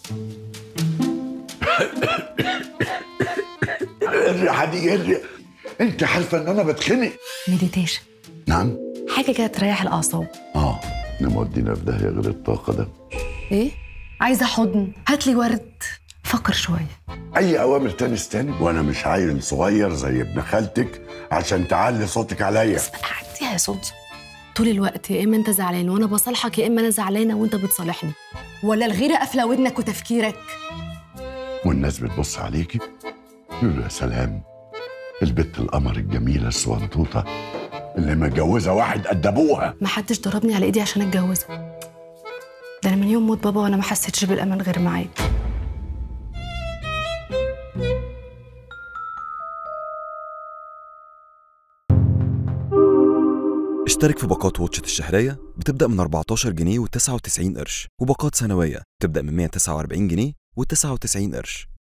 الريحه دي ايه الريحة؟ انت عارفه ان انا بتخنق مديتيشن نعم حاجه كده تريح الاعصاب اه نمودينا في داهيه غير الطاقه ده ايه عايزه حضن هات لي ورد فكر شويه اي اوامر تاني استني وانا مش عيل صغير زي ابن خالتك عشان تعلي صوتك عليا عديها يا سلطه طول الوقت يا اما انت زعلان وانا بصالحك يا اما انا زعلانه وانت بتصالحني ولا الغيره قافله ودنك وتفكيرك والناس بتبص عليكي يقولوا يا سلام البت القمر الجميله الصوانطوطه اللي متجوزه واحد قد ابوها ما حدش ضربني على ايدي عشان اتجوزها ده انا من يوم موت بابا وانا ما حسيتش بالامان غير معاه اشترك في باقات واتشت الشهرية بتبدأ من 14 جنيه و99 قرش وباقات سنوية بتبدأ من 149 جنيه و99 قرش